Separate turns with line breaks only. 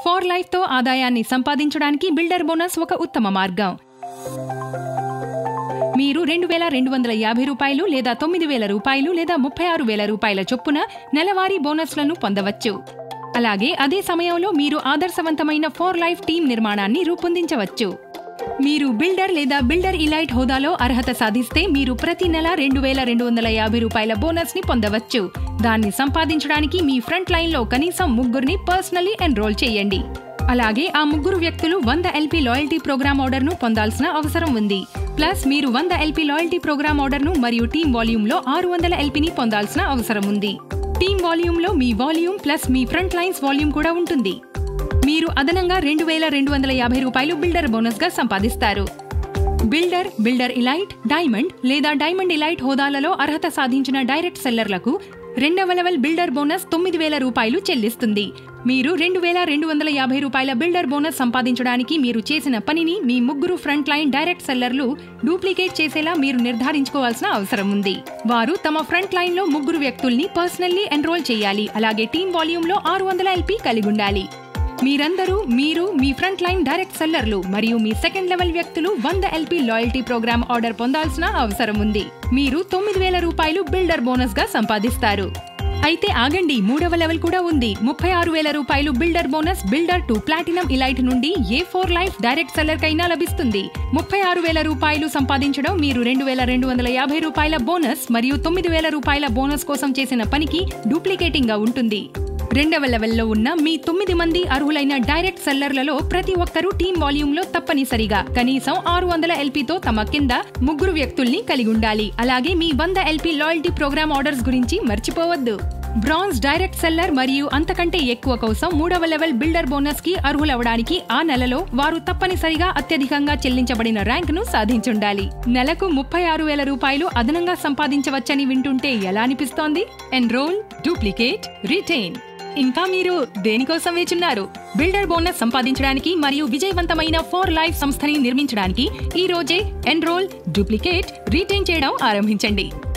four లైఫ్తో ఆదాయాన్ని సంపాదించడానికి builder bonus ఒక ఉత్తమ మార్గం మీరు రెండు వేల రెండు వందల యాభై రూపాయలు లేదా తొమ్మిది వేల రూపాయలు లేదా ముప్పై ఆరు వేల రూపాయల చొప్పున నెలవారీ బోనస్లను పొందవచ్చు అలాగే అదే సమయంలో మీరు ఆదర్శవంతమైన ఫోర్ లైఫ్ టీం నిర్మాణాన్ని రూపొందించవచ్చు మీరు బిల్డర్ లేదా బిల్డర్ ఇలైట్ హోదాలో అర్హత సాధిస్తే మీరు ప్రతి నెల రెండు వేల రెండు వందల యాభై రూపాయల బోనస్ ని పొందవచ్చు దాన్ని సంపాదించడానికి మీ ఫ్రంట్ లైన్ లో కనీసం ముగ్గురిని పర్సనలీ ఎన్రోల్ చేయండి అలాగే ఆ ముగ్గురు వ్యక్తులు వంద ఎల్పీ లాయల్టీ ప్రోగ్రామ్ ఆర్డర్ ను పొందాల్సిన అవసరం ఉంది ప్లస్ మీరు వంద ఎల్పీ లాయల్టీ ప్రోగ్రామ్ ఆర్డర్ ను మరియు టీమ్ వాల్యూమ్ లో ఆరు వందల ఎల్పీని పొందాల్సిన అవసరం ఉంది టీమ్ వాల్యూమ్ లో మీ వాల్యూమ్ ప్లస్ మీ ఫ్రంట్ లైన్స్ వాల్యూమ్ కూడా ఉంటుంది మీరు అదనంగా రెండు వేల రెండు వందల యాభై రూపాయలు బిల్డర్ బోనస్ గా సంపాదిస్తారు బిల్డర్ బిల్డర్ ఇలైట్ డైమండ్ లేదా డైమండ్ ఇలైట్ హోదాలలో అర్హత సాధించిన డైరెక్ట్ సెల్లర్లకు రెండవ లెవెల్ బిల్డర్ బోనస్ తొమ్మిది వేల రూపాయలు చెల్లిస్తుంది మీరు రెండు వేల రెండు వందల యాభై రూపాయల బిల్డర్ బోనస్ సంపాదించడానికి మీరు చేసిన పనిని మీ ముగ్గురు ఫ్రంట్ లైన్ డైరెక్ట్ సెల్లర్లు డూప్లికేట్ చేసేలా మీరు నిర్ధారించుకోవాల్సిన అవసరం ఉంది వారు తమ ఫ్రంట్ లైన్ లో ముగ్గురు వ్యక్తుల్ని పర్సనల్లీ ఎన్రోల్ చేయాలి అలాగే టీమ్ వాల్యూమ్ లో ఆరు వందల ఎల్పీ కలిగి ఉండాలి మీరందరూ మీరు మీ ఫ్రంట్ లైన్ డైరెక్ట్ సెల్లర్లు మరియు మీ సెకండ్ లెవెల్ వ్యక్తులు వంద ఎల్పీ లాయల్టీ ప్రోగ్రామ్ ఆర్డర్ పొందాల్సిన అవసరం ఉంది మీరు తొమ్మిది వేల రూపాయలు బిల్డర్ బోనస్ గా సంపాదిస్తారు అయితే ఆగండి మూడవ లెవెల్ కూడా ఉంది ముప్పై ఆరు వేల రూపాయలు builder bonus builder to platinum elite నుండి ఏ ఫోర్ లైఫ్ డైరెక్ట్ సెల్లర్ కైనా లభిస్తుంది ముప్పై ఆరు వేల రూపాయలు సంపాదించడం మీరు రెండు వేల రెండు వందల యాభై రూపాయల బోనస్ మరియు తొమ్మిది వేల రూపాయల బోనస్ కోసం చేసిన పనికి డూప్లికేటింగ్ గా ఉంటుంది రెండవ లెవెల్లో ఉన్న మీ తొమ్మిది మంది అర్హులైన డైరెక్ట్ సెల్లర్లలో ప్రతి ఒక్కరూ టీమ్ వాల్యూమ్ లో తప్పనిసరిగా కనీసం ఆరు వందల ఎల్పీతో తమ కింద ముగ్గురు వ్యక్తుల్ని కలిగి ఉండాలి అలాగే మీ వంద ఎల్పీ లాయల్టీ ప్రోగ్రామ్ ఆర్డర్స్ గురించి మర్చిపోవద్దు బ్రాంజ్ డైరెక్ట్ సెల్లర్ మరియు అంతకంటే ఎక్కువ కోసం మూడవ లెవెల్ బిల్డర్ బోనస్ కి అర్హులవడానికి ఆ నెలలో వారు తప్పనిసరిగా అత్యధికంగా చెల్లించబడిన ర్యాంక్ ను సాధించుండాలి నెలకు ముప్పై ఆరు వేల రూపాయలు అదనంగా సంపాదించవచ్చని వింటుంటే ఎలా అనిపిస్తోంది ఎన్రోల్ డూప్లికేట్ రిటైన్ ఇంకా మీరు దేనికోసం వేచున్నారు బిల్డర్ బోనస్ సంపాదించడానికి మరియు విజయవంతమైన ఫోర్ లైఫ్ సంస్థని నిర్మించడానికి ఈ రోజే ఎన్రోల్ డూప్లికేట్ రీటైన్ చేయడం ఆరంభించండి